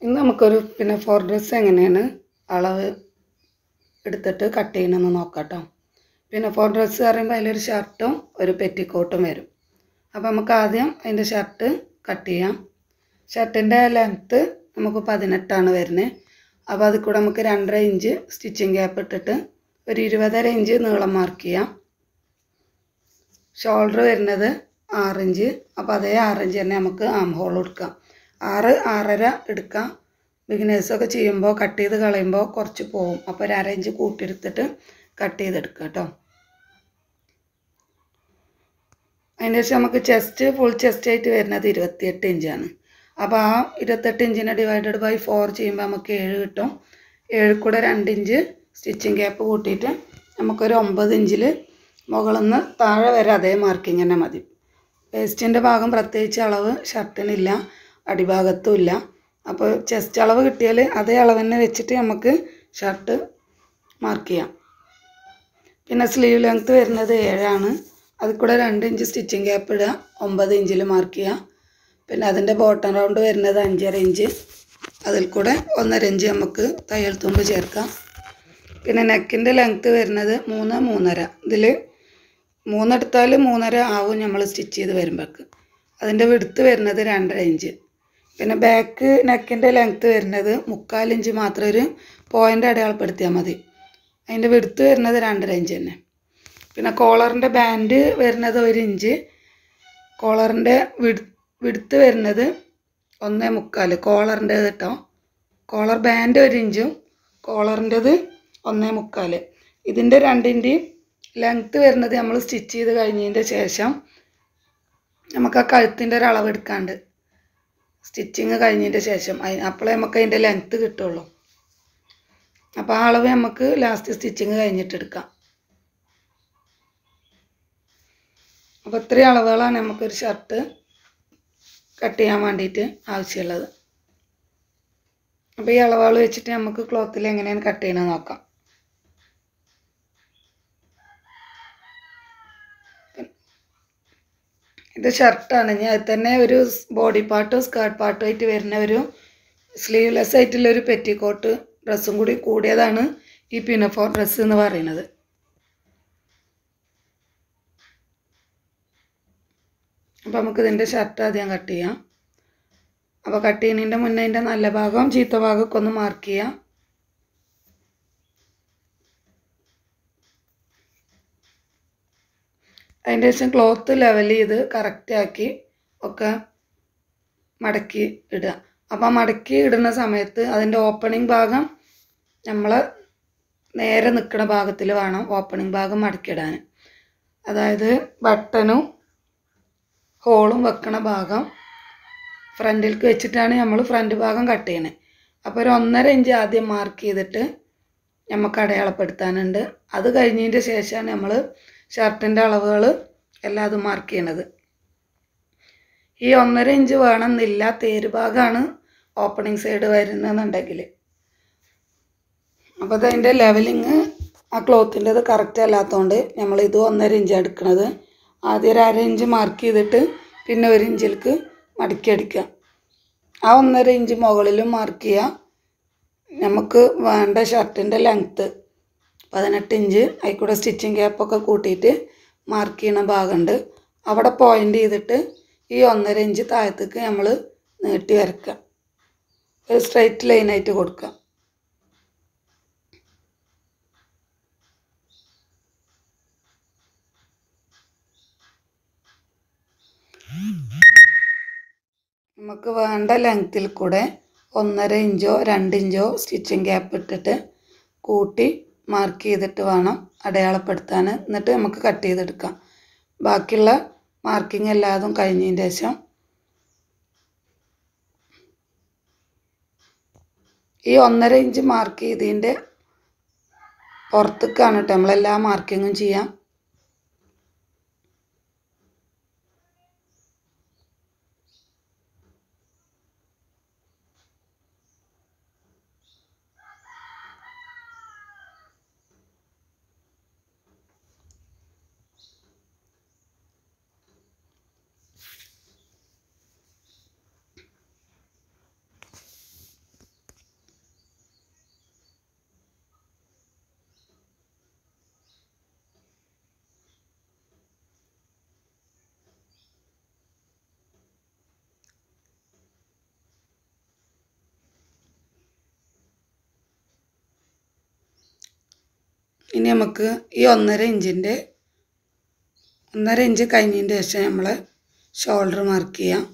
ഇന്ന് നമുക്കൊരു പിന്നെ ഫോർ ഡ്രസ്സ് എങ്ങനെയാണ് അളവ് എടുത്തിട്ട് കട്ട് ചെയ്യണമെന്ന് നോക്കാം കേട്ടോ പിന്നെ ഫോർ ഡ്രസ്സ് പറയുമ്പോൾ അതിലൊരു ഷർട്ടും ഒരു പെറ്റിക്കോട്ടും വരും അപ്പോൾ നമുക്ക് ആദ്യം അതിൻ്റെ ഷർട്ട് കട്ട് ചെയ്യാം ഷർട്ടിൻ്റെ ലെങ്ത്ത് നമുക്ക് പതിനെട്ടാണ് വരുന്നത് അപ്പോൾ അതിൽ കൂടെ നമുക്ക് രണ്ടര ഇഞ്ച് സ്റ്റിച്ചിങ് ഗ്യാപ്പ് ഇട്ടിട്ട് ഒരു ഇരുപതര ഇഞ്ച് നീളം മാർക്ക് ചെയ്യാം ഷോൾഡർ വരുന്നത് ആറിഞ്ച് അപ്പോൾ അതേ ആറിഞ്ച് തന്നെ നമുക്ക് ആം ഹോൾ എടുക്കാം ആറ് ആറര എടുക്കാം ബിഗിനേഴ്സൊക്കെ ചെയ്യുമ്പോൾ കട്ട് ചെയ്ത് കളയുമ്പോൾ കുറച്ച് പോവും അപ്പോൾ ഒരു അര ഇഞ്ച് കൂട്ടിയെടുത്തിട്ട് കട്ട് ചെയ്തെടുക്കുക കേട്ടോ അതിന് ശേഷം നമുക്ക് ചെസ്റ്റ് ഫുൾ ചെസ്റ്റ് ആയിട്ട് വരുന്നത് ഇരുപത്തിയെട്ട് ഇഞ്ചാണ് അപ്പോൾ ആ ഇരുപത്തെട്ട് ഇഞ്ചിനെ ഡിവൈഡഡ് ബൈ ഫോർ ചെയ്യുമ്പോൾ നമുക്ക് ഏഴ് കിട്ടും ഏഴ് കൂടെ രണ്ട് ഇഞ്ച് സ്റ്റിച്ചിങ് ഗ്യാപ്പ് കൂട്ടിയിട്ട് നമുക്കൊരു ഒമ്പത് ഇഞ്ചിൽ മുകളിൽ നിന്ന് താഴെ വരെ അതേ മാർക്കിങ് തന്നെ മതി വേസ്റ്റിൻ്റെ ഭാഗം പ്രത്യേകിച്ച് അളവ് ഷർട്ടിനില്ല അടിഭാഗത്തും ഇല്ല അപ്പോൾ ചെസ്റ്റ് അളവ് കിട്ടിയാൽ അതേ അളവ് തന്നെ വെച്ചിട്ട് നമുക്ക് ഷർട്ട് മാർക്ക് ചെയ്യാം പിന്നെ സ്ലീവ് ലെങ്ത്ത് വരുന്നത് ഏഴാണ് അതിൽ കൂടെ രണ്ട് ഇഞ്ച് സ്റ്റിച്ചിങ് ഗ്യാപ്പ് ഇടുക ഒമ്പത് ഇഞ്ചിൽ മാർക്ക് ചെയ്യുക പിന്നെ അതിൻ്റെ ബോട്ടം റൗണ്ട് വരുന്നത് അഞ്ചര ഇഞ്ച് അതിൽ കൂടെ ഒന്നര ഇഞ്ച് നമുക്ക് തയ്യൽ തുമ്പ് ചേർക്കാം പിന്നെ നെക്കിൻ്റെ ലെങ്ത്ത് വരുന്നത് മൂന്ന് മൂന്നര ഇതിൽ മൂന്നെടുത്താൽ മൂന്നര ആവും നമ്മൾ സ്റ്റിച്ച് ചെയ്ത് വരുമ്പോഴേക്ക് അതിൻ്റെ വിടുത്ത് വരുന്നത് രണ്ടര ഇഞ്ച് പിന്നെ ബാക്ക് നെക്കിൻ്റെ ലെങ്ത്ത് വരുന്നത് മുക്കാൽ ഇഞ്ച് മാത്രം ഒരു പോയിൻ്റ് അടയാളപ്പെടുത്തിയാൽ മതി അതിൻ്റെ വിടുത്ത് വരുന്നത് രണ്ടര ഇഞ്ച് തന്നെ പിന്നെ കോളറിൻ്റെ ബാൻഡ് വരുന്നത് ഒരു ഇഞ്ച് കോളറിൻ്റെ വിട് വിടുത്ത് വരുന്നത് ഒന്നേ മുക്കാൽ കോളറിൻ്റെ കേട്ടോ കോളർ ബാൻഡ് ഒരു ഇഞ്ചും കോളറിൻ്റെത് ഒന്നേ മുക്കാൽ ഇതിൻ്റെ രണ്ടിൻ്റെയും ലെങ്ത്ത് വരുന്നത് നമ്മൾ സ്റ്റിച്ച് ചെയ്ത് കഴിഞ്ഞതിൻ്റെ ശേഷം നമുക്ക് ആ കഴുത്തിൻ്റെ ഒരു അളവ് എടുക്കാണ്ട് സ്റ്റിച്ചിങ് കഴിഞ്ഞതിൻ്റെ ശേഷം അപ്പോഴേ നമുക്ക് അതിൻ്റെ ലെങ്ത്ത് കിട്ടുള്ളൂ അപ്പോൾ ആ അളവ് നമുക്ക് ലാസ്റ്റ് സ്റ്റിച്ചിങ് കഴിഞ്ഞിട്ട് എടുക്കാം അപ്പോൾ ഇത്രയും അളവുകളാണ് നമുക്കൊരു ഷർട്ട് കട്ട് ചെയ്യാൻ വേണ്ടിയിട്ട് ആവശ്യമുള്ളത് അപ്പോൾ ഈ അളവുകൾ വെച്ചിട്ട് നമുക്ക് ക്ലോത്തിൽ എങ്ങനെയാണ് കട്ട് ചെയ്യണമെന്ന് നോക്കാം ഇത് ഷർട്ടാണ് ഇനി അത് തന്നെ ഒരു ബോഡി പാർട്ടും സ്കേർട്ട് പാർട്ടും ആയിട്ട് വരുന്ന ഒരു സ്ലീവ്ലെസ് ആയിട്ടുള്ള ഒരു പെറ്റിക്കോട്ട് ഡ്രസ്സും കൂടി കൂടിയതാണ് ഈ പിനഫോർ ഡ്രസ്സ് എന്ന് പറയുന്നത് അപ്പോൾ നമുക്ക് ഇതിൻ്റെ ഷർട്ട് ആദ്യം കട്ട് ചെയ്യാം അപ്പോൾ കട്ട് ചെയ്യുന്നതിൻ്റെ മുന്നേ അതിൻ്റെ നല്ല ഭാഗം ചീത്ത ഭാഗമൊക്കെ ഒന്ന് മാർക്ക് ചെയ്യാം അതിൻ്റെ ശേഷം ക്ലോത്ത് ലെവൽ ചെയ്ത് കറക്റ്റാക്കി ഒക്കെ മടക്കി ഇടുക അപ്പോൾ ആ മടക്കി ഇടുന്ന സമയത്ത് അതിൻ്റെ ഓപ്പണിംഗ് ഭാഗം നമ്മൾ നേരെ നിൽക്കുന്ന ഭാഗത്തിൽ വേണം ഓപ്പണിംഗ് ഭാഗം മടക്കിയിടാൻ അതായത് ബട്ടണും ഹോളും വെക്കണ ഭാഗം ഫ്രണ്ടിലേക്ക് വെച്ചിട്ടാണ് നമ്മൾ ഫ്രണ്ട് ഭാഗം കട്ട് ചെയ്യണത് അപ്പോൾ ഒരു ഒന്നര ഇഞ്ച് ആദ്യം മാർക്ക് ചെയ്തിട്ട് നമുക്ക് അടയാളപ്പെടുത്താനുണ്ട് അത് കഴിഞ്ഞതിൻ്റെ ശേഷമാണ് നമ്മൾ ഷർട്ടിൻ്റെ അളവുകൾ എല്ലാതും മാർക്ക് ചെയ്യണത് ഈ ഒന്നര ഇഞ്ച് വേണമെന്നില്ല തേര് ഭാഗമാണ് ഓപ്പണിംഗ് സൈഡ് വരുന്നതെന്നുണ്ടെങ്കിൽ അപ്പോൾ അതതിൻ്റെ ലെവലിങ് ആ ക്ലോത്തിൻ്റെത് കറക്റ്റ് അല്ലാത്തതുകൊണ്ട് നമ്മൾ ഇത് ഒന്നര ഇഞ്ച് എടുക്കുന്നത് ആദ്യം ഒരു അര ഇഞ്ച് മാർക്ക് ചെയ്തിട്ട് പിന്നെ ഒരു ഇഞ്ചിലേക്ക് മടക്കി അടിക്കുക ആ ഒന്നര ഇഞ്ച് മുകളിലും മാർക്ക് ചെയ്യുക നമുക്ക് വേണ്ട ഷർട്ടിൻ്റെ ലെങ്ത്ത് പതിനെട്ട് ഇഞ്ച് അതിൽ കൂടെ സ്റ്റിച്ചിങ് ഗ്യാപ്പൊക്കെ കൂട്ടിയിട്ട് മാർക്ക് ചെയ്യണ ഭാഗമുണ്ട് അവിടെ പോയിൻ്റ് ചെയ്തിട്ട് ഈ ഒന്നര ഇഞ്ച് താഴത്തേക്ക് നമ്മൾ നീട്ടി വരയ്ക്കുക ഒരു സ്ട്രൈറ്റ് ലൈനായിട്ട് കൊടുക്കുക നമുക്ക് വേണ്ട ലെങ്ത്തിൽ കൂടെ ഒന്നര ഇഞ്ചോ രണ്ട് ഇഞ്ചോ സ്റ്റിച്ചിങ് ഗ്യാപ്പ് ഇട്ടിട്ട് കൂട്ടി മാർക്ക് ചെയ്തിട്ട് വേണം അടയാളപ്പെടുത്താൻ എന്നിട്ട് നമുക്ക് കട്ട് ചെയ്തെടുക്കാം ബാക്കിയുള്ള മാർക്കിംഗ് എല്ലാതും കഴിഞ്ഞതിന് ശേഷം ഈ ഒന്നര ഇഞ്ച് മാർക്ക് ചെയ്തതിൻ്റെ പുറത്തേക്കാണ് കേട്ടോ നമ്മളെല്ലാ മാർക്കിങ്ങും ചെയ്യാം ഇനി നമുക്ക് ഈ ഒന്നര ഇഞ്ചിൻ്റെ ഒന്നര ഇഞ്ച് കഴിഞ്ഞതിൻ്റെ ശേഷം നമ്മൾ ഷോൾഡർ മാർക്ക് ചെയ്യാം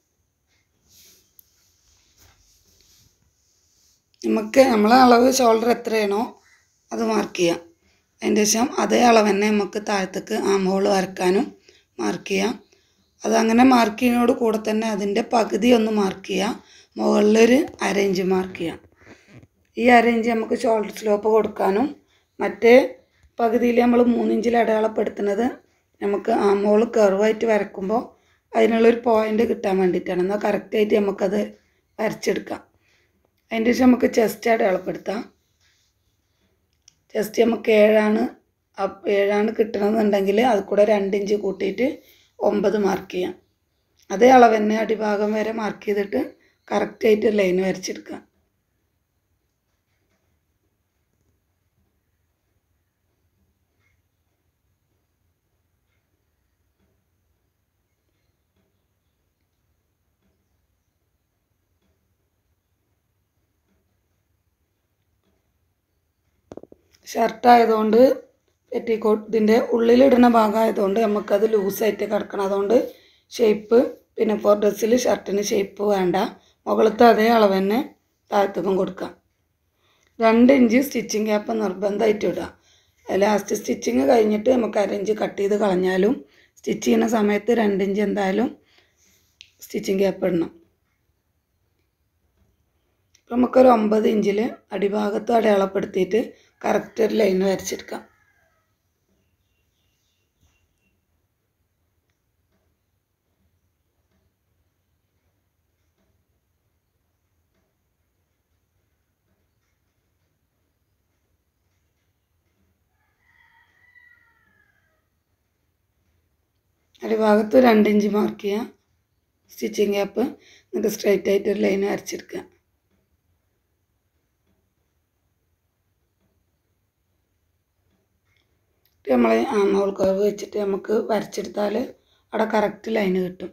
നമുക്ക് നമ്മളെ അളവ് ഷോൾഡർ എത്രയാണോ അത് മാർക്ക് ചെയ്യാം അതിൻ്റെ ശേഷം അതേ അളവ് തന്നെ നമുക്ക് താഴത്തേക്ക് ആം ഹോൾ വരക്കാനും മാർക്ക് ചെയ്യാം അതങ്ങനെ മാർക്ക് ചെയ്യുന്നതോട് കൂടെ തന്നെ അതിൻ്റെ പകുതി ഒന്ന് മാർക്ക് ചെയ്യാം മുകളിലൊരു അരയിഞ്ച് മാർക്ക് ചെയ്യാം ഈ അരയിഞ്ച് നമുക്ക് ഷോൾഡർ സ്ലോപ്പ് കൊടുക്കാനും മറ്റേ പകുതിയിൽ നമ്മൾ മൂന്നിഞ്ചിൽ അടയാളപ്പെടുത്തുന്നത് നമുക്ക് ആം ഹോൾ കർവായിട്ട് വരക്കുമ്പോൾ അതിനുള്ളൊരു പോയിൻ്റ് കിട്ടാൻ വേണ്ടിയിട്ടാണ് എന്നാൽ കറക്റ്റായിട്ട് നമുക്കത് വരച്ചെടുക്കാം അതിൻ്റെ ശേഷം നമുക്ക് ചെസ്റ്റ് അടയാളപ്പെടുത്താം ചെസ്റ്റ് നമുക്ക് ഏഴാണ് അപ്പ് ഏഴാണ് കിട്ടണമെന്നുണ്ടെങ്കിൽ അത് കൂടെ രണ്ട് ഇഞ്ച് കൂട്ടിയിട്ട് ഒമ്പത് മാർക്ക് ചെയ്യാം അതേ അളവ് തന്നെ അടിഭാഗം വരെ മാർക്ക് ചെയ്തിട്ട് കറക്റ്റായിട്ട് ലൈൻ വരച്ചെടുക്കുക ഷർട്ടായതുകൊണ്ട് പെറ്റിക്കോട്ട് ഇതിൻ്റെ ഉള്ളിലിടുന്ന ഭാഗമായതുകൊണ്ട് നമുക്കത് ലൂസായിട്ട് കിടക്കണം അതുകൊണ്ട് ഷേപ്പ് പിന്നെ ഫോർ ഡ്രസ്സിൽ ഷർട്ടിന് ഷേപ്പ് വേണ്ട മുകളിലത്തെ അതേ അളവ് തന്നെ താഴത്തേക്കും കൊടുക്കാം രണ്ട് ഇഞ്ച് സ്റ്റിച്ചിങ് ഗ്യാപ്പ് നിർബന്ധമായിട്ട് ഇടുക ലാസ്റ്റ് സ്റ്റിച്ചിങ് കഴിഞ്ഞിട്ട് നമുക്ക് അരഞ്ച് കട്ട് ചെയ്ത് കളഞ്ഞാലും സ്റ്റിച്ച് ചെയ്യുന്ന സമയത്ത് രണ്ട് ഇഞ്ച് എന്തായാലും സ്റ്റിച്ചിങ് ഗ്യാപ്പ് ഇടണം അപ്പം നമുക്കൊരു ഒമ്പത് ഇഞ്ചിൽ അടിഭാഗത്ത് അടയാളപ്പെടുത്തിയിട്ട് കറക്റ്റ് ഒരു ലൈൻ വരച്ചെടുക്കാം അടിഭാഗത്ത് രണ്ട് ഇഞ്ച് മാർക്ക് ചെയ്യുക സ്റ്റിച്ചിങ് ഗ്യാപ്പ് എന്നിട്ട് സ്ട്രൈറ്റ് ആയിട്ട് ഒരു ലൈൻ വരച്ചെടുക്കുക നമ്മൾ ആമോൾ കർവ് വെച്ചിട്ട് നമുക്ക് വരച്ചെടുത്താൽ അവിടെ കറക്റ്റ് ലൈന് കിട്ടും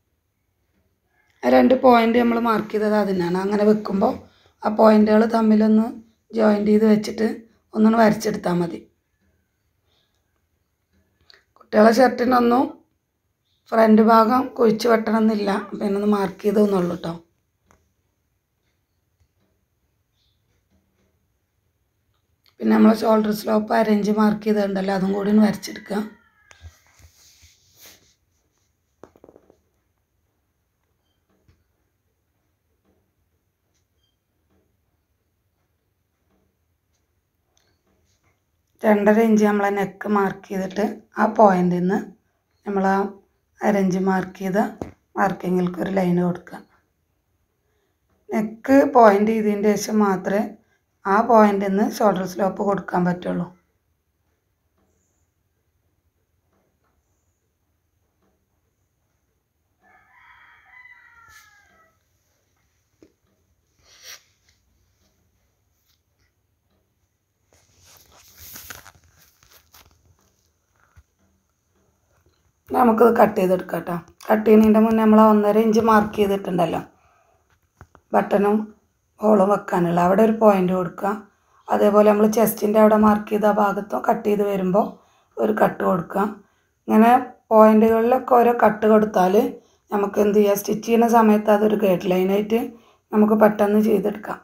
ആ രണ്ട് പോയിൻ്റ് നമ്മൾ മാർക്ക് ചെയ്തത് അതിനാണ് അങ്ങനെ വെക്കുമ്പോൾ ആ പോയിൻ്റുകൾ തമ്മിലൊന്ന് ജോയിൻ്റ് ചെയ്ത് വെച്ചിട്ട് ഒന്നൊന്ന് വരച്ചെടുത്താൽ മതി കുട്ടികളെ ഷർട്ടിനൊന്നും ഫ്രണ്ട് ഭാഗം കുഴിച്ച് വെട്ടണമെന്നില്ല പിന്നെ ഒന്ന് മാർക്ക് ചെയ്തൊന്നുള്ളൂ കേട്ടോ പിന്നെ നമ്മൾ ഷോൾഡർ സ്ലോപ്പ് അരഞ്ച് മാർക്ക് ചെയ്തിട്ടുണ്ടല്ലോ അതും കൂടി ഒന്ന് വരച്ചെടുക്കുക രണ്ടര ഇഞ്ച് നമ്മൾ നെക്ക് മാർക്ക് ചെയ്തിട്ട് ആ പോയിന്റിൽ നിന്ന് നമ്മൾ ആ അരഞ്ച് മാർക്ക് ചെയ്ത മാർക്കിങ്ങിലേക്ക് ഒരു ലൈൻ കൊടുക്കുക നെക്ക് പോയിന്റ് ചെയ്തതിന് ശേഷം മാത്രമേ ആ പോയിന്റിൽ നിന്ന് ഷോൾഡർ സ്ലോപ്പ് കൊടുക്കാൻ പറ്റുള്ളൂ നമുക്കത് കട്ട് ചെയ്തെടുക്കാം കേട്ടോ കട്ട് ചെയ്യുന്നതിൻ്റെ മുന്നേ നമ്മൾ ആ ഒന്നര ഇഞ്ച് മാർക്ക് ചെയ്തിട്ടുണ്ടല്ലോ ബട്ടണും ഹോളും വെക്കാനുള്ള അവിടെ ഒരു പോയിൻ്റ് കൊടുക്കുക അതേപോലെ നമ്മൾ ചെസ്റ്റിൻ്റെ അവിടെ മാർക്ക് ചെയ്ത ഭാഗത്തും കട്ട് ചെയ്ത് വരുമ്പോൾ ഒരു കട്ട് കൊടുക്കുക ഇങ്ങനെ പോയിൻ്റുകളിലൊക്കെ ഓരോ കട്ട് കൊടുത്താൽ നമുക്ക് എന്ത് ചെയ്യുക സ്റ്റിച്ച് ചെയ്യുന്ന സമയത്ത് അതൊരു ഗൈഡ് ലൈനായിട്ട് നമുക്ക് പെട്ടെന്ന് ചെയ്തെടുക്കാം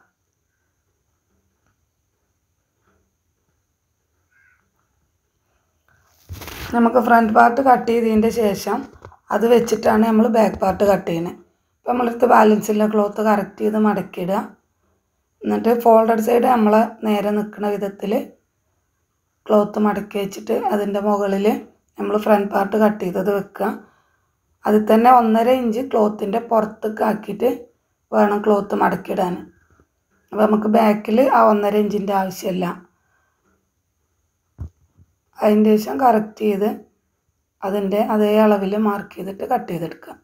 നമുക്ക് ഫ്രണ്ട് പാർട്ട് കട്ട് ചെയ്തതിൻ്റെ ശേഷം അത് വെച്ചിട്ടാണ് നമ്മൾ ബാക്ക് പാർട്ട് കട്ട് ചെയ്യുന്നത് അപ്പോൾ നമ്മളടുത്ത് ബാലൻസില്ല ക്ലോത്ത് കറക്റ്റ് ചെയ്ത് മടക്കിയിടുക എന്നിട്ട് ഫോൾഡഡ് സൈഡ് നമ്മൾ നേരെ നിൽക്കുന്ന വിധത്തിൽ ക്ലോത്ത് മടക്കി വെച്ചിട്ട് അതിൻ്റെ മുകളിൽ നമ്മൾ ഫ്രണ്ട് പാർട്ട് കട്ട് ചെയ്തത് വെക്കുക അതിൽ തന്നെ ഒന്നര ഇഞ്ച് ക്ലോത്തിൻ്റെ പുറത്തേക്ക് ആക്കിയിട്ട് വേണം ക്ലോത്ത് മടക്കിയിടാൻ അപ്പോൾ നമുക്ക് ബാക്കിൽ ആ ഒന്നര ഇഞ്ചിൻ്റെ ആവശ്യമില്ല അതിൻ്റെ ശേഷം കറക്റ്റ് ചെയ്ത് അതിൻ്റെ അതേ അളവിൽ മാർക്ക് ചെയ്തിട്ട് കട്ട് ചെയ്തെടുക്കുക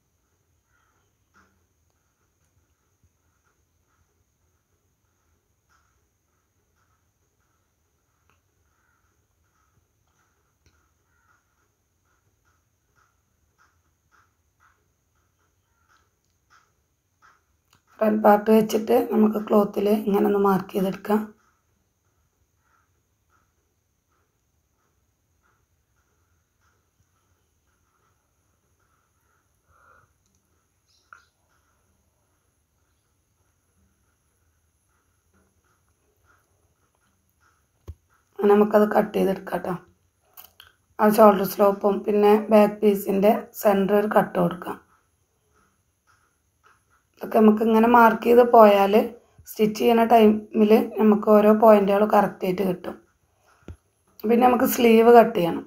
ഫ്രണ്ട് പാർട്ട് വെച്ചിട്ട് നമുക്ക് ക്ലോത്തിൽ ഇങ്ങനെ ഒന്ന് മാർക്ക് ചെയ്തെടുക്കാം അങ്ങനെ നമുക്കത് കട്ട് ചെയ്തെടുക്കാം കേട്ടോ ആ ഷോൾഡർ സ്ലോപ്പും പിന്നെ ബാക്ക് പീസിൻ്റെ സെൻറ്റർ ഒരു കട്ട് കൊടുക്കാം ഇതൊക്കെ നമുക്ക് ഇങ്ങനെ മാർക്ക് ചെയ്ത് പോയാൽ സ്റ്റിച്ച് ചെയ്യുന്ന ടൈമിൽ നമുക്ക് ഓരോ പോയിന്റുകൾ കറക്റ്റായിട്ട് കിട്ടും പിന്നെ നമുക്ക് സ്ലീവ് കട്ട് ചെയ്യണം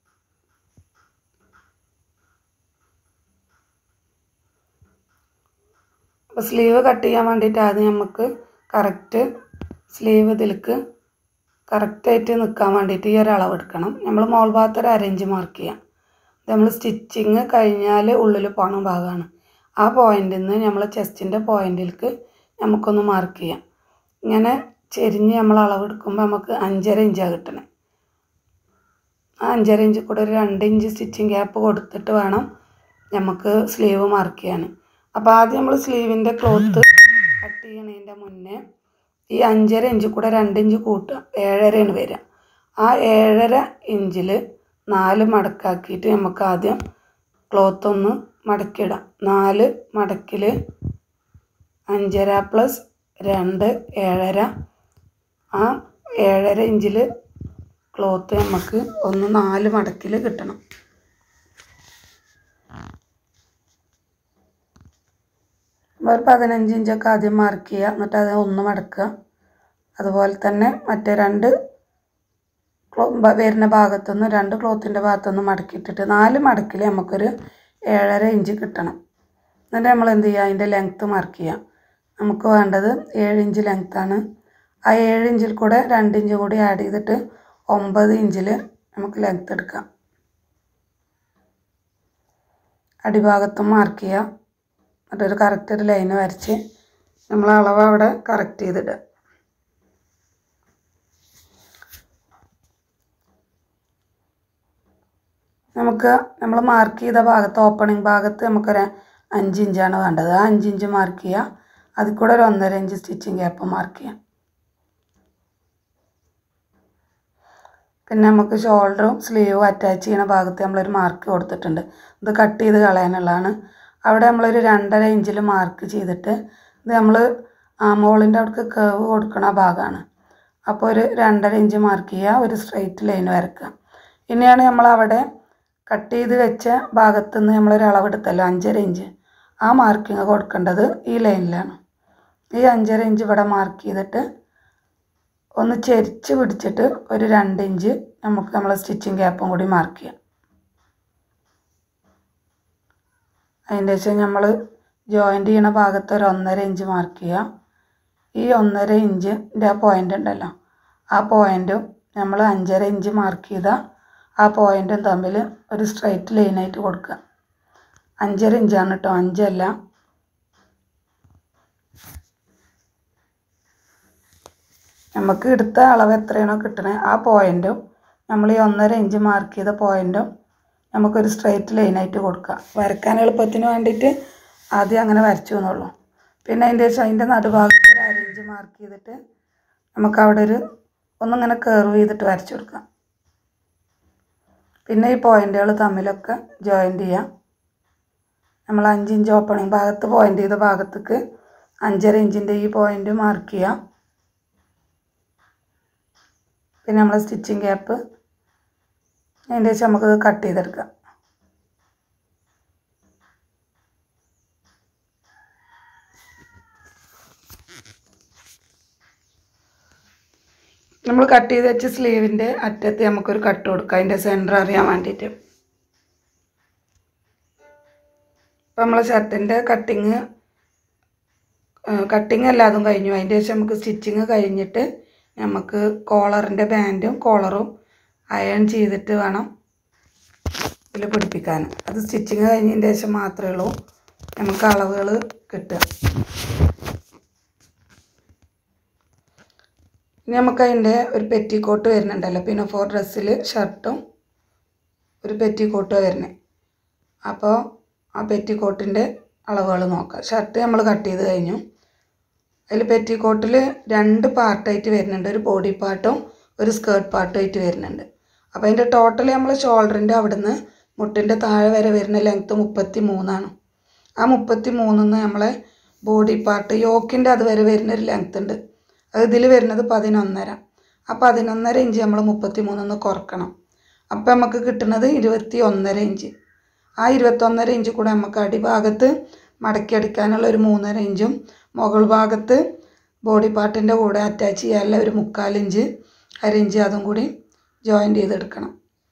അപ്പോൾ സ്ലീവ് കട്ട് ചെയ്യാൻ വേണ്ടിയിട്ട് ആദ്യം നമുക്ക് കറക്റ്റ് സ്ലീവ് ഇതിലേക്ക് കറക്റ്റായിട്ട് നിൽക്കാൻ വേണ്ടിയിട്ട് ഈ ഒരു അളവ് എടുക്കണം നമ്മൾ മോൾ ഭാഗത്ത് ഒരു അരഞ്ച് മാർക്ക് ചെയ്യാം ഇത് നമ്മൾ സ്റ്റിച്ചിങ് കഴിഞ്ഞാൽ ഉള്ളിൽ പോണ ഭാഗമാണ് ആ പോയിന്റിൽ നിന്ന് നമ്മൾ ചെസ്റ്റിൻ്റെ പോയിന്റിലേക്ക് നമുക്കൊന്ന് മാർക്ക് ചെയ്യാം ഇങ്ങനെ ചെരിഞ്ഞ് നമ്മൾ അളവെടുക്കുമ്പോൾ നമുക്ക് അഞ്ചര ഇഞ്ചാണ് കിട്ടണേ ആ അഞ്ചര ഇഞ്ച് കൂടെ ഒരു രണ്ട് ഇഞ്ച് സ്റ്റിച്ചിങ് ഗ്യാപ്പ് കൊടുത്തിട്ട് വേണം നമുക്ക് സ്ലീവ് മാർക്ക് ചെയ്യാൻ അപ്പോൾ ആദ്യം നമ്മൾ സ്ലീവിൻ്റെ ക്ലോത്ത് കട്ട് ചെയ്യണതിൻ്റെ മുന്നേ ഈ അഞ്ചര ഇഞ്ച് കൂടെ രണ്ട് ഇഞ്ച് കൂട്ടുക ഏഴരയാണ് വരിക ആ ഏഴര ഇഞ്ചിൽ നാല് മടക്കാക്കിയിട്ട് നമുക്ക് ആദ്യം ക്ലോത്ത് ഒന്ന് മടക്കിയിടാം നാല് മടക്കിൽ അഞ്ചര പ്ലസ് രണ്ട് ഏഴര ആ ഏഴര ഇഞ്ചിൽ ക്ലോത്ത് നമുക്ക് ഒന്ന് നാല് മടക്കിൽ കിട്ടണം ഒരു പതിനഞ്ച് ഇഞ്ചൊക്കെ ആദ്യം മാർക്ക് ചെയ്യുക എന്നിട്ട് അത് ഒന്ന് മടക്കുക അതുപോലെ തന്നെ മറ്റേ രണ്ട് ക്ലോ വരുന്ന ഭാഗത്തുനിന്ന് രണ്ട് ക്ലോത്തിൻ്റെ ഭാഗത്തുനിന്ന് മടക്കിയിട്ടിട്ട് നാല് മടക്കിൽ നമുക്കൊരു ഏഴര ഇഞ്ച് കിട്ടണം എന്നിട്ട് നമ്മൾ എന്ത് ചെയ്യുക അതിൻ്റെ ലെങ്ത്ത് മാർക്ക് ചെയ്യുക നമുക്ക് വേണ്ടത് ഏഴ് ഇഞ്ച് ലെങ്ത്താണ് ആ ഏഴ് ഇഞ്ചിൽ കൂടെ രണ്ട് ഇഞ്ച് കൂടി ആഡ് ചെയ്തിട്ട് ഒമ്പത് ഇഞ്ചിൽ നമുക്ക് ലെങ്ത്ത് എടുക്കാം അടിഭാഗത്തും മാർക്ക് ചെയ്യുക എന്നിട്ടൊരു കറക്റ്റ് ഒരു ലൈന് വരച്ച് നമ്മൾ അളവ് അവിടെ കറക്റ്റ് ചെയ്തിടുക നമുക്ക് നമ്മൾ മാർക്ക് ചെയ്ത ഭാഗത്ത് ഓപ്പണിംഗ് ഭാഗത്ത് നമുക്കൊരു അഞ്ച് ഇഞ്ചാണ് വേണ്ടത് ആ അഞ്ച് ഇഞ്ച് മാർക്ക് ചെയ്യുക അതിൽ കൂടെ ഒരു ഒന്നര ഇഞ്ച് സ്റ്റിച്ചിങ് ഗ്യാപ്പ് മാർക്ക് ചെയ്യാം പിന്നെ നമുക്ക് ഷോൾഡറും സ്ലീവും അറ്റാച്ച് ചെയ്യുന്ന ഭാഗത്ത് നമ്മളൊരു മാർക്ക് കൊടുത്തിട്ടുണ്ട് ഇത് കട്ട് ചെയ്ത് കളയാനുള്ളതാണ് അവിടെ നമ്മളൊരു രണ്ടര ഇഞ്ചിൽ മാർക്ക് ചെയ്തിട്ട് ഇത് നമ്മൾ ആ മോളിൻ്റെ അവിടേക്ക് കേവ് കൊടുക്കണ ഭാഗമാണ് അപ്പോൾ ഒരു രണ്ടര ഇഞ്ച് മാർക്ക് ചെയ്യുക ഒരു സ്ട്രെയിറ്റ് ലൈൻ വരക്കുക ഇനിയാണ് നമ്മൾ അവിടെ കട്ട് ചെയ്ത് വെച്ച ഭാഗത്തു നിന്ന് നമ്മളൊരു അളവെടുത്തല്ലോ അഞ്ചര ഇഞ്ച് ആ മാർക്കിങ് കൊടുക്കേണ്ടത് ഈ ലൈനിലാണ് ഈ അഞ്ചര ഇഞ്ച് ഇവിടെ മാർക്ക് ചെയ്തിട്ട് ഒന്ന് ചെരിച്ച് പിടിച്ചിട്ട് ഒരു രണ്ട് ഇഞ്ച് നമുക്ക് നമ്മളെ സ്റ്റിച്ചിങ് ഗ്യാപ്പും കൂടി മാർക്ക് ചെയ്യാം അതിൻ്റെ ശേഷം നമ്മൾ ജോയിൻ്റ് ചെയ്യണ ഭാഗത്ത് ഒരു ഒന്നര ഇഞ്ച് മാർക്ക് ചെയ്യുക ഈ ഒന്നര ഇഞ്ചിൻ്റെ ആ പോയിൻ്റ് ഉണ്ടല്ലോ ആ പോയിൻറ്റും നമ്മൾ അഞ്ചര ഇഞ്ച് മാർക്ക് ചെയ്ത ആ പോയിൻറ്റും തമ്മിൽ ഒരു സ്ട്രൈറ്റ് ലൈനായിട്ട് കൊടുക്കുക അഞ്ചര ഇഞ്ചാണ് കേട്ടോ അഞ്ചല്ല നമുക്ക് എടുത്ത അളവ് എത്രയാണോ കിട്ടണേ ആ പോയിൻറ്റും നമ്മൾ ഈ ഒന്നര ഇഞ്ച് മാർക്ക് ചെയ്ത പോയിൻറ്റും നമുക്കൊരു സ്ട്രെയിറ്റ് ലൈനായിട്ട് കൊടുക്കുക വരക്കാൻ എളുപ്പത്തിന് വേണ്ടിയിട്ട് ആദ്യം അങ്ങനെ വരച്ചു എന്നുള്ളൂ പിന്നെ അതിൻ്റെ ശേഷം അതിൻ്റെ നടുഭാഗത്ത് ഒരു അര ഇഞ്ച് മാർക്ക് ചെയ്തിട്ട് നമുക്ക് അവിടെ ഒരു ഒന്നിങ്ങനെ കർവ് ചെയ്തിട്ട് വരച്ചു കൊടുക്കാം പിന്നെ ഈ പോയിൻറ്റുകൾ തമ്മിലൊക്കെ ജോയിൻ്റ് ചെയ്യാം നമ്മൾ അഞ്ച് ഇഞ്ച് ഓപ്പണിങ് ഭാഗത്ത് പോയിൻ്റ് ചെയ്ത ഭാഗത്തേക്ക് അഞ്ചര ഇഞ്ചിൻ്റെ ഈ പോയിൻ്റ് മാർക്ക് ചെയ്യാം പിന്നെ നമ്മൾ സ്റ്റിച്ചിങ് ഗ്യാപ്പ് അതിൻ്റെ ശേഷം നമുക്കത് കട്ട് ചെയ്തെടുക്കാം നമ്മൾ കട്ട് ചെയ്ത് വെച്ച സ്ലീവിൻ്റെ അറ്റത്ത് നമുക്കൊരു കട്ട് കൊടുക്കാം അതിൻ്റെ സെൻറ്റർ അറിയാൻ വേണ്ടിയിട്ട് അപ്പോൾ നമ്മളെ ഷർട്ടിൻ്റെ കട്ടിങ് കട്ടിങ് എല്ലാതും കഴിഞ്ഞു അതിൻ്റെ ശേഷം നമുക്ക് സ്റ്റിച്ചിങ് കഴിഞ്ഞിട്ട് നമുക്ക് കോളറിൻ്റെ ബാൻഡും കോളറും അയൺ ചെയ്തിട്ട് വേണം ഇതിൽ പിടിപ്പിക്കാൻ അത് സ്റ്റിച്ചിങ് കഴിഞ്ഞതിൻ്റെ ശേഷം മാത്രമേ ഉള്ളൂ നമുക്ക് അളവുകൾ കിട്ടുക ഇനി നമുക്ക് അതിൻ്റെ ഒരു പെറ്റിക്കോട്ട് വരുന്നുണ്ടല്ലോ പിന്നെ ഫോർ ഡ്രസ്സിൽ ഷർട്ടും ഒരു പെറ്റിക്കോട്ടും വരുന്നത് അപ്പോൾ ആ പെറ്റിക്കോട്ടിൻ്റെ അളവുകൾ നോക്കാം ഷർട്ട് നമ്മൾ കട്ട് ചെയ്ത് കഴിഞ്ഞു അതിൽ പെറ്റിക്കോട്ടിൽ രണ്ട് പാർട്ടായിട്ട് വരുന്നുണ്ട് ഒരു ബോഡി പാർട്ടും ഒരു സ്കേർട്ട് പാർട്ടും ആയിട്ട് വരുന്നുണ്ട് അപ്പോൾ അതിൻ്റെ ടോട്ടൽ നമ്മൾ ഷോൾഡറിൻ്റെ അവിടുന്ന് മുട്ടിൻ്റെ താഴെ വരെ വരുന്ന ലെങ്ത്ത് മുപ്പത്തി മൂന്നാണ് ആ മുപ്പത്തി മൂന്നിന്ന് നമ്മളെ ബോഡി പാർട്ട് യോക്കിൻ്റെ അത് വരെ വരുന്നൊരു ലെങ്ത്ത് ഉണ്ട് അത് ഇതിൽ വരുന്നത് പതിനൊന്നര ആ പതിനൊന്നര ഇഞ്ച് നമ്മൾ മുപ്പത്തി മൂന്നിന്ന് കുറക്കണം അപ്പം നമുക്ക് കിട്ടുന്നത് ഇരുപത്തി ഒന്നര ഇഞ്ച് ആ ഇരുപത്തൊന്നര ഇഞ്ച് കൂടെ നമുക്ക് അടിഭാഗത്ത് മടക്കി അടിക്കാനുള്ള ഒരു മൂന്നര ഇഞ്ചും മുകൾ ഭാഗത്ത് ബോഡി പാർട്ടിൻ്റെ കൂടെ അറ്റാച്ച് ചെയ്യാനുള്ള ഒരു മുക്കാലിഞ്ച് അര ഇഞ്ച് അതും കൂടി ജോയിൻ്റ് ചെയ്തെടുക്കണം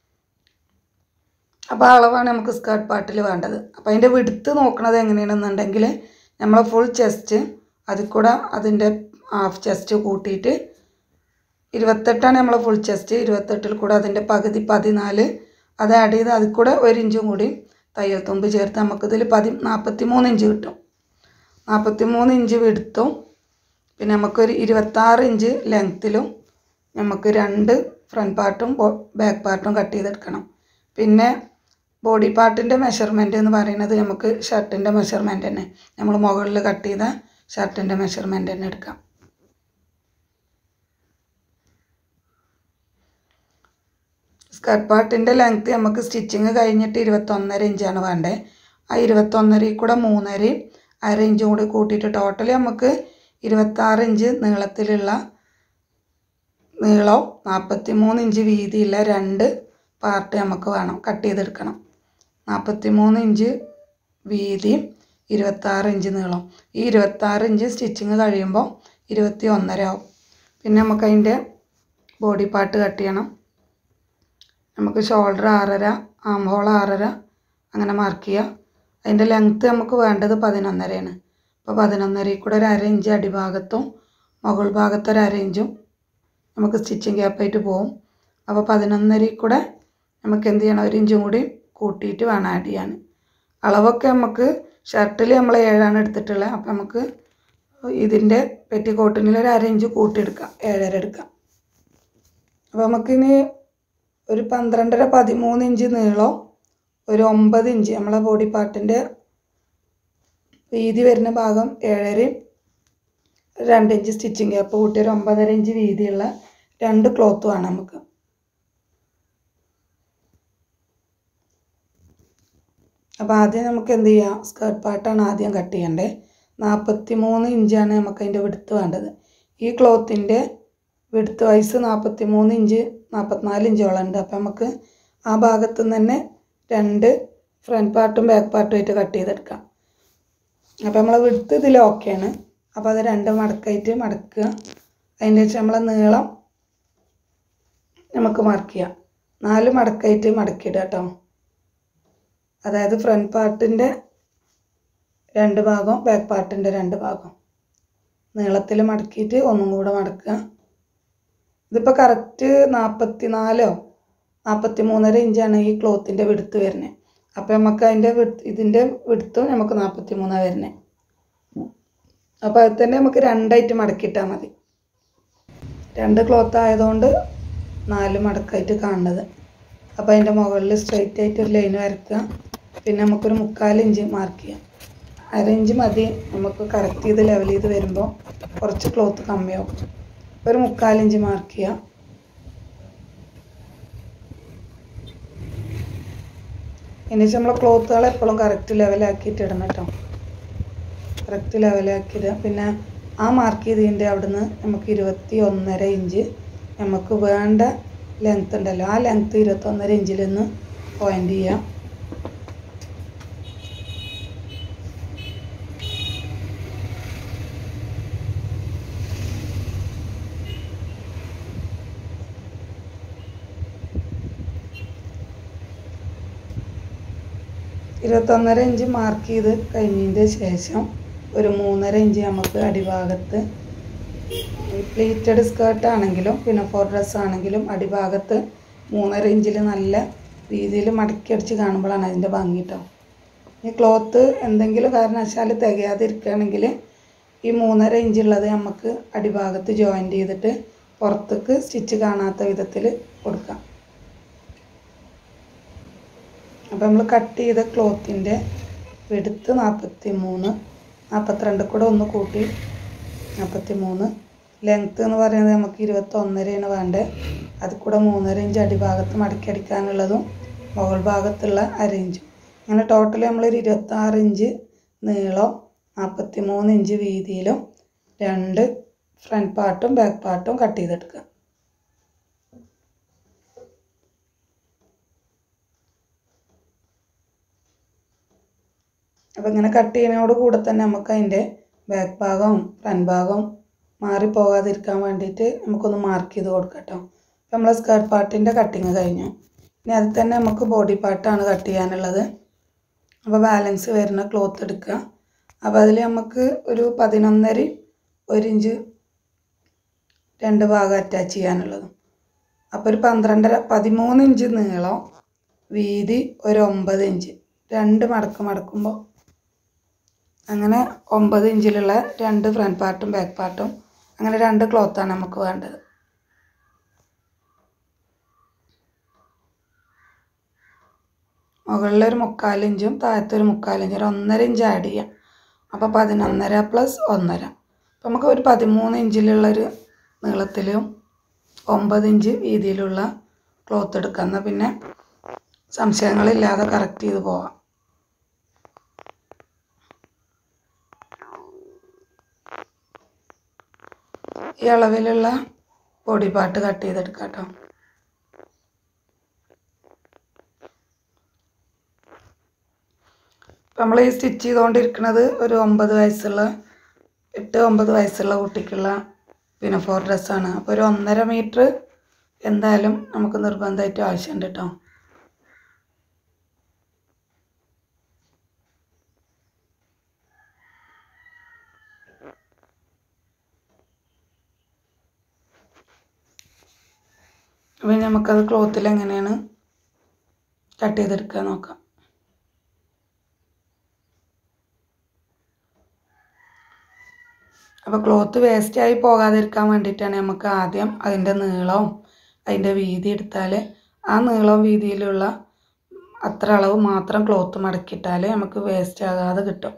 അപ്പോൾ ആ അളവാണ് നമുക്ക് സ്കേർട്ട് പാർട്ടിൽ വേണ്ടത് അപ്പോൾ അതിൻ്റെ വിടുത്ത് നോക്കണത് എങ്ങനെയാണെന്നുണ്ടെങ്കിൽ നമ്മൾ ഫുൾ ചെസ്റ്റ് അതിൽ കൂടെ അതിൻ്റെ ഹാഫ് ചെസ്റ്റ് കൂട്ടിയിട്ട് ഇരുപത്തെട്ടാണ് നമ്മൾ ഫുൾ ചെസ്റ്റ് ഇരുപത്തെട്ടിൽ കൂടെ അതിൻ്റെ പകുതി പതിനാല് അത് ആഡ് ചെയ്ത് അതിൽ കൂടെ ഒരു ഇഞ്ചും കൂടി തയ്യൽ തുമ്പ് ചേർത്ത് നമുക്കിതിൽ പതി നാൽപ്പത്തി മൂന്ന് ഇഞ്ച് കിട്ടും നാൽപ്പത്തി മൂന്ന് ഇഞ്ച് വിടുത്തും പിന്നെ നമുക്കൊരു ഇരുപത്താറ് ഇഞ്ച് ലെങ്ത്തിലും നമുക്ക് രണ്ട് ഫ്രണ്ട് പാർട്ടും ബാക്ക് പാർട്ടും കട്ട് ചെയ്തെടുക്കണം പിന്നെ ബോഡി പാർട്ടിൻ്റെ മെഷർമെൻറ്റ് എന്ന് പറയുന്നത് നമുക്ക് ഷർട്ടിൻ്റെ മെഷർമെൻറ്റ് തന്നെ നമ്മൾ മുകളിൽ കട്ട് ചെയ്ത ഷർട്ടിൻ്റെ മെഷർമെൻറ്റ് തന്നെ എടുക്കാം സ്കർട്ട് പാർട്ടിൻ്റെ ലെങ്ത്ത് നമുക്ക് സ്റ്റിച്ചിങ് കഴിഞ്ഞിട്ട് ഇരുപത്തൊന്നര ഇഞ്ചാണ് വേണ്ടത് ആ ഇരുപത്തൊന്നരയിൽ കൂടെ മൂന്നരയും അര ഇഞ്ചും കൂടി കൂട്ടിയിട്ട് ടോട്ടൽ നമുക്ക് ഇരുപത്താറ് ഇഞ്ച് നീളത്തിലുള്ള നീളവും നാൽപ്പത്തി മൂന്ന് ഇഞ്ച് വീതിയുള്ള രണ്ട് പാർട്ട് നമുക്ക് വേണം കട്ട് ചെയ്തെടുക്കണം നാൽപ്പത്തി മൂന്ന് ഇഞ്ച് വീതിയും ഇരുപത്താറ് ഇഞ്ച് നീളം ഈ ഇരുപത്താറ് ഇഞ്ച് സ്റ്റിച്ചിങ് കഴിയുമ്പോൾ ഇരുപത്തി ഒന്നര ആവും പിന്നെ നമുക്ക് അതിൻ്റെ ബോഡി പാർട്ട് കട്ട് ചെയ്യണം നമുക്ക് ഷോൾഡർ ആറര ആം ഹോൾ ആറര അങ്ങനെ മാർക്ക് ചെയ്യുക അതിൻ്റെ ലെങ്ത്ത് നമുക്ക് വേണ്ടത് പതിനൊന്നരയാണ് അപ്പോൾ പതിനൊന്നരയിൽ കൂടെ ഒരു അര ഇഞ്ച് അടിഭാഗത്തും മുകൾ ഭാഗത്ത് ഒരു അര ഇഞ്ചും നമുക്ക് സ്റ്റിച്ചിങ് ഗ്യാപ്പായിട്ട് പോകും അപ്പോൾ പതിനൊന്നരയിൽ കൂടെ നമുക്ക് എന്ത് ചെയ്യണം ഒരു ഇഞ്ചും കൂടി കൂട്ടിയിട്ട് വേണം ആഡ് ചെയ്യാൻ അളവൊക്കെ നമുക്ക് ഷർട്ടിൽ നമ്മൾ ഏഴാണ് എടുത്തിട്ടുള്ളത് അപ്പോൾ നമുക്ക് ഇതിൻ്റെ പെറ്റിക്കോട്ടിനിൽ ഒരു അര ഇഞ്ച് കൂട്ടിയെടുക്കാം ഏഴര എടുക്കാം അപ്പോൾ നമുക്കിനി ഒരു പന്ത്രണ്ടര പതിമൂന്ന് ഇഞ്ച് നീളം ഒരു ഒമ്പത് ഇഞ്ച് നമ്മളെ ബോഡി പാർട്ടിൻ്റെ വീതി വരുന്ന ഭാഗം ഏഴരയും രണ്ട് ഇഞ്ച് സ്റ്റിച്ചിങ് ഗ്യാപ്പ് കൂട്ടി ഒരു ഒമ്പതര ഇഞ്ച് വീതിയുള്ള രണ്ട് ക്ലോത്ത് വേണം നമുക്ക് അപ്പോൾ ആദ്യം നമുക്ക് എന്ത് ചെയ്യാം സ്കേർട്ട് പാർട്ടാണ് ആദ്യം കട്ട് ചെയ്യേണ്ടത് നാൽപ്പത്തി മൂന്ന് ഇഞ്ചാണ് നമുക്ക് അതിൻ്റെ വിടുത്ത് വേണ്ടത് ഈ ക്ലോത്തിൻ്റെ വിടുത്ത് വയസ്സ് നാൽപ്പത്തി മൂന്ന് ഇഞ്ച് നാൽപ്പത്തിനാല് ഇഞ്ചോളം ഉണ്ട് അപ്പോൾ നമുക്ക് ആ ഭാഗത്തു നിന്ന് തന്നെ രണ്ട് ഫ്രണ്ട് പാർട്ടും ബാക്ക് പാർട്ടും ആയിട്ട് കട്ട് ചെയ്തെടുക്കാം അപ്പോൾ നമ്മളെ വിടുത്ത് ഇതിൽ ഓക്കെയാണ് അപ്പോൾ അത് രണ്ട് മടക്കായിട്ട് മടക്കുക അതിൻ്റെ ശേഷം നമ്മളെ നീളം നമുക്ക് മാർക്ക് ചെയ്യാം നാല് മടക്കായിട്ട് മടക്കിയിടുക കേട്ടോ അതായത് ഫ്രണ്ട് പാർട്ടിൻ്റെ രണ്ട് ഭാഗം ബാക്ക് പാർട്ടിൻ്റെ രണ്ട് ഭാഗം നീളത്തിൽ മടക്കിയിട്ട് ഒന്നും കൂടെ മടക്കുക ഇതിപ്പോൾ കറക്റ്റ് നാൽപ്പത്തി നാലോ നാൽപ്പത്തി മൂന്നര ഇഞ്ചാണ് ഈ ക്ലോത്തിൻ്റെ വിടുത്ത് വരുന്നത് അപ്പോൾ നമുക്ക് അതിൻ്റെ വിടുത്ത് ഇതിൻ്റെ വിടുത്തും നമുക്ക് നാൽപ്പത്തി മൂന്നാണ് വരുന്നത് അപ്പോൾ അത് തന്നെ നമുക്ക് രണ്ടായിട്ട് മടക്കിയിട്ടാൽ മതി രണ്ട് ക്ലോത്ത് ആയതുകൊണ്ട് നാല് മടക്കായിട്ട് കാണുന്നത് അപ്പോൾ അതിൻ്റെ മുകളിൽ സ്ട്രെയിറ്റ് ആയിട്ട് ഒരു ലൈൻ വരയ്ക്കുക പിന്നെ നമുക്കൊരു മുക്കാൽ ഇഞ്ച് മാർക്ക് ചെയ്യാം അര ഇഞ്ച് മതി നമുക്ക് കറക്റ്റ് ചെയ്ത് ലെവൽ ചെയ്ത് വരുമ്പോൾ കുറച്ച് ക്ലോത്ത് കമ്മിയാവും ഒരു മുക്കാൽ ഇഞ്ച് മാർക്ക് ചെയ്യാം അതിന് ശേഷം നമ്മൾ ക്ലോത്തുകൾ എപ്പോഴും കറക്റ്റ് ലെവലാക്കിയിട്ട് ഇടണം കേട്ടോ കറക്റ്റ് ലെവലാക്കിയിടുക പിന്നെ ആ മാർക്ക് ചെയ്തതിൻ്റെ അവിടുന്ന് നമുക്ക് ഇരുപത്തി ഒന്നര ഇഞ്ച് നമുക്ക് വേണ്ട ലെങ്ത് ഉണ്ടല്ലോ ആ ലെങ്ത് ഇരുപത്തൊന്നര ഇഞ്ചിൽ നിന്ന് പോയിൻ്റ് ചെയ്യാം ഇരുപത്തൊന്നര ഇഞ്ച് മാർക്ക് ചെയ്ത് കഴിഞ്ഞതിൻ്റെ ശേഷം ഒരു മൂന്നര ഇഞ്ച് നമുക്ക് അടിഭാഗത്ത് പ്ലീറ്റഡ് സ്കേർട്ട് ആണെങ്കിലും പിന്നെ ഫോർ ഡ്രസ് ആണെങ്കിലും അടിഭാഗത്ത് മൂന്നര ഇഞ്ചിൽ നല്ല രീതിയിൽ മടക്കി അടിച്ച് കാണുമ്പോഴാണ് അതിൻ്റെ ഭംഗി കേട്ടോ ഈ ക്ലോത്ത് എന്തെങ്കിലും കാരണവശാൽ തികയാതിരിക്കുകയാണെങ്കിൽ ഈ മൂന്നര ഇഞ്ചുള്ളത് നമുക്ക് അടിഭാഗത്ത് ജോയിൻ്റ് ചെയ്തിട്ട് പുറത്തേക്ക് സ്റ്റിച്ച് കാണാത്ത വിധത്തിൽ കൊടുക്കാം അപ്പോൾ നമ്മൾ കട്ട് ചെയ്ത ക്ലോത്തിൻ്റെ വെടുത്ത് നാൽപ്പത്തി മൂന്ന് നാൽപ്പത്തിരണ്ട് കൂടെ ഒന്ന് കൂട്ടി നാൽപ്പത്തി മൂന്ന് ലെങ്ത്ത് എന്ന് പറയുന്നത് നമുക്ക് ഇരുപത്തൊന്നരയാണ് വേണ്ടത് അതിൽ കൂടെ മൂന്നര ഇഞ്ച് അടിഭാഗത്ത് മടക്കി അടിക്കാനുള്ളതും മുകൾ ഭാഗത്തുള്ള അര ഇഞ്ചും അങ്ങനെ ടോട്ടൽ നമ്മളൊരു ഇരുപത്താറ് ഇഞ്ച് നീളം നാൽപ്പത്തി മൂന്ന് ഇഞ്ച് വീതിയിലും രണ്ട് ഫ്രണ്ട് പാർട്ടും ബാക്ക് പാർട്ടും കട്ട് ചെയ്തെടുക്കുക അപ്പോൾ ഇങ്ങനെ കട്ട് ചെയ്യുന്നതോട് കൂടെ തന്നെ നമുക്ക് അതിൻ്റെ ബാക്ക് ഭാഗവും ഫ്രണ്ട് ഭാഗവും മാറിപ്പോകാതിരിക്കാൻ വേണ്ടിയിട്ട് നമുക്കൊന്ന് മാർക്ക് ചെയ്ത് കൊടുക്കാം കേട്ടോ അപ്പോൾ നമ്മൾ സ്കേർട്ട് പാർട്ടിൻ്റെ കട്ടിങ് കഴിഞ്ഞു ഇനി അതിൽ തന്നെ നമുക്ക് ബോഡി പാർട്ടാണ് കട്ട് ചെയ്യാനുള്ളത് അപ്പോൾ ബാലൻസ് വരുന്ന ക്ലോത്ത് എടുക്കുക അപ്പോൾ അതിൽ നമുക്ക് ഒരു പതിനൊന്നര ഒരു ഇഞ്ച് രണ്ട് ഭാഗം അറ്റാച്ച് ചെയ്യാനുള്ളത് അപ്പോൾ ഒരു പന്ത്രണ്ടര പതിമൂന്ന് ഇഞ്ച് നീളം വീതി ഒരു ഒമ്പത് ഇഞ്ച് രണ്ട് മടക്ക് മടക്കുമ്പോൾ അങ്ങനെ ഒമ്പത് ഇഞ്ചിലുള്ള രണ്ട് ഫ്രണ്ട് പാർട്ടും ബാക്ക് പാർട്ടും അങ്ങനെ രണ്ട് ക്ലോത്താണ് നമുക്ക് വേണ്ടത് മുകളിലൊരു മുക്കാലിഞ്ചും താഴത്തൊരു മുക്കാലിഞ്ചും ഒരു ഒന്നര ഇഞ്ച് ആഡ് ചെയ്യാം അപ്പോൾ പതിനൊന്നര പ്ലസ് ഒന്നര അപ്പോൾ നമുക്ക് ഒരു പതിമൂന്ന് ഇഞ്ചിലുള്ളൊരു നീളത്തിലും ഒമ്പത് ഇഞ്ച് വീതിയിലുള്ള ക്ലോത്ത് എടുക്കാം എന്നാൽ പിന്നെ സംശയങ്ങളില്ലാതെ കറക്റ്റ് ചെയ്ത് പോവാം ഈ അളവിലുള്ള ബോഡി പാർട്ട് കട്ട് ചെയ്തെടുക്കാം കേട്ടോ നമ്മൾ ഈ സ്റ്റിച്ച് ചെയ്തുകൊണ്ടിരിക്കുന്നത് ഒരു ഒമ്പത് വയസ്സുള്ള എട്ട് ഒമ്പത് വയസ്സുള്ള കുട്ടിക്കുള്ള പിന്നെ ഫോർ ഡ്രസ്സാണ് അപ്പോൾ ഒരു ഒന്നര മീറ്റർ എന്തായാലും നമുക്ക് നിർബന്ധമായിട്ട് ആവശ്യമുണ്ട് കേട്ടോ അപ്പം നമുക്കത് ക്ലോത്തിൽ എങ്ങനെയാണ് കട്ട് ചെയ്തെടുക്കുക നോക്കാം അപ്പോൾ ക്ലോത്ത് വേസ്റ്റായി പോകാതിരിക്കാൻ വേണ്ടിയിട്ടാണ് നമുക്ക് ആദ്യം അതിൻ്റെ നീളവും അതിൻ്റെ വീതി എടുത്താൽ ആ നീളവും വീതിയിലുള്ള അത്ര അളവ് മാത്രം ക്ലോത്ത് മടക്കിയിട്ടാൽ നമുക്ക് വേസ്റ്റ് ആകാതെ കിട്ടും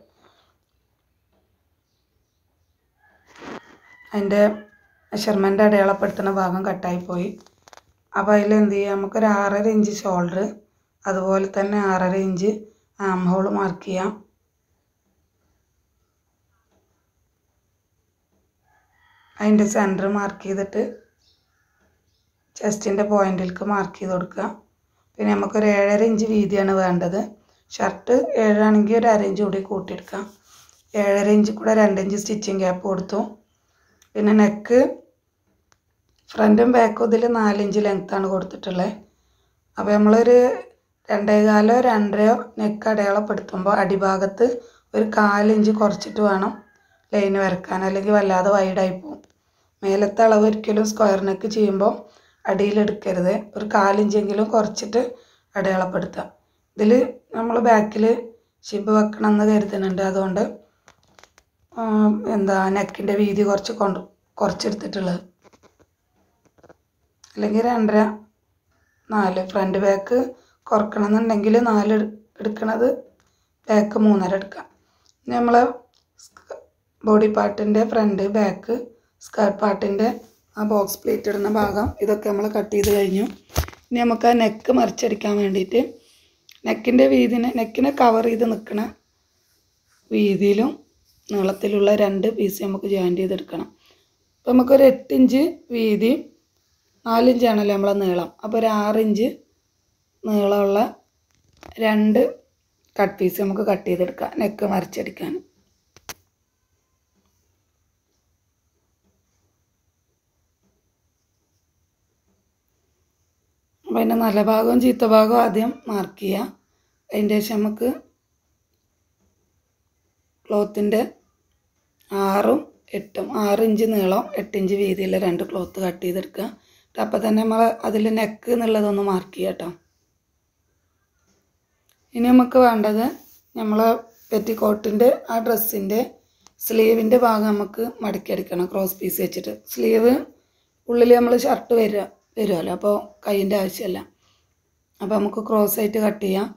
അതിൻ്റെ മെഷർമെൻ്റ് അടയാളപ്പെടുത്തുന്ന ഭാഗം കട്ടായി പോയി അപ്പോൾ അതിൽ എന്ത് ചെയ്യുക നമുക്കൊരു ആറര ഇഞ്ച് ഷോൾഡർ അതുപോലെ തന്നെ ആറര ഇഞ്ച് ആം ഹോൾ മാർക്ക് ചെയ്യാം അതിൻ്റെ സെൻറ്റർ മാർക്ക് ചെയ്തിട്ട് ചെസ്റ്റിൻ്റെ പോയിന്റിലേക്ക് മാർക്ക് ചെയ്ത് കൊടുക്കുക പിന്നെ നമുക്കൊരു ഏഴര ഇഞ്ച് വീതിയാണ് വേണ്ടത് ഷർട്ട് ഏഴാണെങ്കിൽ ഒരു അര ഇഞ്ച് കൂടി കൂട്ടിയെടുക്കാം ഏഴര ഇഞ്ച് കൂടെ രണ്ട് ഇഞ്ച് സ്റ്റിച്ചിങ് ഗ്യാപ്പ് കൊടുത്തു പിന്നെ നെക്ക് ഫ്രണ്ടും ബാക്കും ഇതിൽ നാലിഞ്ച് ലെങ്ത്താണ് കൊടുത്തിട്ടുള്ളത് അപ്പോൾ നമ്മളൊരു രണ്ടേകാലോ രണ്ടരയോ നെക്ക് അടയാളപ്പെടുത്തുമ്പോൾ അടിഭാഗത്ത് ഒരു കാലിഞ്ച് കുറച്ചിട്ട് വേണം ലൈന് വരക്കാൻ അല്ലെങ്കിൽ വല്ലാതെ വൈഡായി പോകും മേലത്തെ അളവ് ഒരിക്കലും സ്ക്വയർ നെക്ക് ചെയ്യുമ്പോൾ അടിയിലെടുക്കരുത് ഒരു കാലിഞ്ചെങ്കിലും കുറച്ചിട്ട് അടയാളപ്പെടുത്തുക ഇതിൽ നമ്മൾ ബാക്കിൽ ഷിബ് വെക്കണം എന്ന് കരുതുന്നുണ്ട് അതുകൊണ്ട് എന്താ നെക്കിൻ്റെ വീതി കുറച്ച് കൊണ്ട് കുറച്ചെടുത്തിട്ടുള്ളത് അല്ലെങ്കിൽ രണ്ടര നാല് ഫ്രണ്ട് ബാക്ക് കുറക്കണം എന്നുണ്ടെങ്കിൽ നാല് എടുക്കണത് ബാക്ക് മൂന്നര എടുക്കാം നമ്മൾ ബോഡി പാർട്ടിൻ്റെ ഫ്രണ്ട് ബാക്ക് സ്കേർട്ട് പാർട്ടിൻ്റെ ആ ബോക്സ് പ്ലേറ്റ് ഇടുന്ന ഭാഗം ഇതൊക്കെ നമ്മൾ കട്ട് ചെയ്ത് കഴിഞ്ഞു ഇനി നമുക്ക് ആ നെക്ക് മറിച്ചടിക്കാൻ വേണ്ടിയിട്ട് നെക്കിൻ്റെ വീതിനെ നെക്കിനെ കവർ ചെയ്ത് നിൽക്കണ വീതിയിലും നീളത്തിലുള്ള രണ്ട് പീസ് നമുക്ക് ജോയിൻ ചെയ്തെടുക്കണം അപ്പോൾ നമുക്കൊരു എട്ടിഞ്ച് വീതി നാലിഞ്ചാണല്ലോ നമ്മളെ നീളം അപ്പോൾ ഒരു ആറിഞ്ച് നീളമുള്ള രണ്ട് കട്ട് പീസ് നമുക്ക് കട്ട് ചെയ്തെടുക്കാം നെക്ക് മറിച്ചടിക്കാൻ അപ്പോൾ അതിൻ്റെ നല്ല ഭാഗവും ചീത്ത ഭാഗവും ആദ്യം മാർക്ക് ചെയ്യുക അതിൻ്റെ ശേഷം നമുക്ക് ക്ലോത്തിൻ്റെ ആറും എട്ടും ആറ് ഇഞ്ച് നീളം എട്ട് ഇഞ്ച് വീതിയുള്ള രണ്ട് ക്ലോത്ത് കട്ട് ചെയ്തെടുക്കുക അപ്പോൾ തന്നെ നമ്മൾ അതിൽ നെക്ക് എന്നുള്ളതൊന്ന് മാർക്ക് ചെയ്യുക കേട്ടോ ഇനി നമുക്ക് വേണ്ടത് നമ്മൾ പെറ്റിക്കോട്ടിൻ്റെ ആ ഡ്രസ്സിൻ്റെ സ്ലീവിൻ്റെ ഭാഗം നമുക്ക് മടക്കി അടിക്കണം ക്രോസ് പീസ് വെച്ചിട്ട് സ്ലീവ് ഉള്ളിൽ നമ്മൾ ഷർട്ട് വരിക വരുമല്ലോ അപ്പോൾ കൈയിൻ്റെ ആവശ്യമില്ല അപ്പോൾ നമുക്ക് ക്രോസ് ആയിട്ട് കട്ട് ചെയ്യാം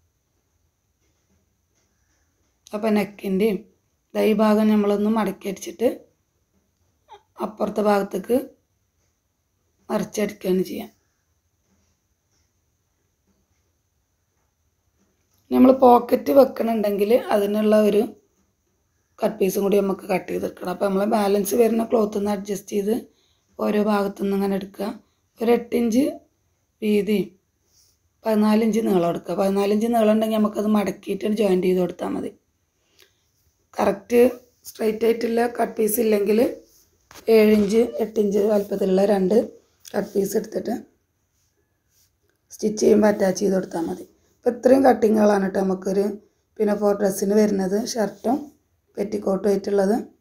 അപ്പോൾ നെക്കിൻ്റെയും ഈ ഭാഗം നമ്മളൊന്ന് മടക്കി അടിച്ചിട്ട് അപ്പുറത്തെ ഭാഗത്തേക്ക് മറിച്ചടിക്കുകയാണ് ചെയ്യാം നമ്മൾ പോക്കറ്റ് വെക്കണുണ്ടെങ്കിൽ അതിനുള്ള ഒരു കട്ട് പീസും കൂടി നമുക്ക് കട്ട് ചെയ്തെടുക്കണം അപ്പോൾ നമ്മൾ ബാലൻസ് വരുന്ന ക്ലോത്ത് ഒന്ന് അഡ്ജസ്റ്റ് ചെയ്ത് ഓരോ ഭാഗത്തുനിന്ന് ഇങ്ങനെ എടുക്കുക ഒരു എട്ടിഞ്ച് വീതിയും പതിനാലിഞ്ച് നീളം എടുക്കുക പതിനാലിഞ്ച് നീളം ഉണ്ടെങ്കിൽ നമുക്കത് മടക്കിയിട്ട് ജോയിൻ ചെയ്ത് കൊടുത്താൽ മതി കറക്റ്റ് സ്ട്രൈറ്റ് ആയിട്ടുള്ള കട്ട് പീസ് ഇല്ലെങ്കിൽ ഏഴിഞ്ച് എട്ടിഞ്ച് വലുപ്പത്തിലുള്ള രണ്ട് കട്ട് പീസ് എടുത്തിട്ട് സ്റ്റിച്ച് ചെയ്യുമ്പോൾ അറ്റാച്ച് ചെയ്ത് കൊടുത്താൽ മതി അപ്പോൾ ഇത്രയും കട്ടിങ്ങുകളാണ് കേട്ടോ നമുക്കൊരു പിന്നെ ഫോർ ഡ്രസ്സിന് വരുന്നത് ഷർട്ടും പെറ്റിക്കോട്ടും ആയിട്ടുള്ളത്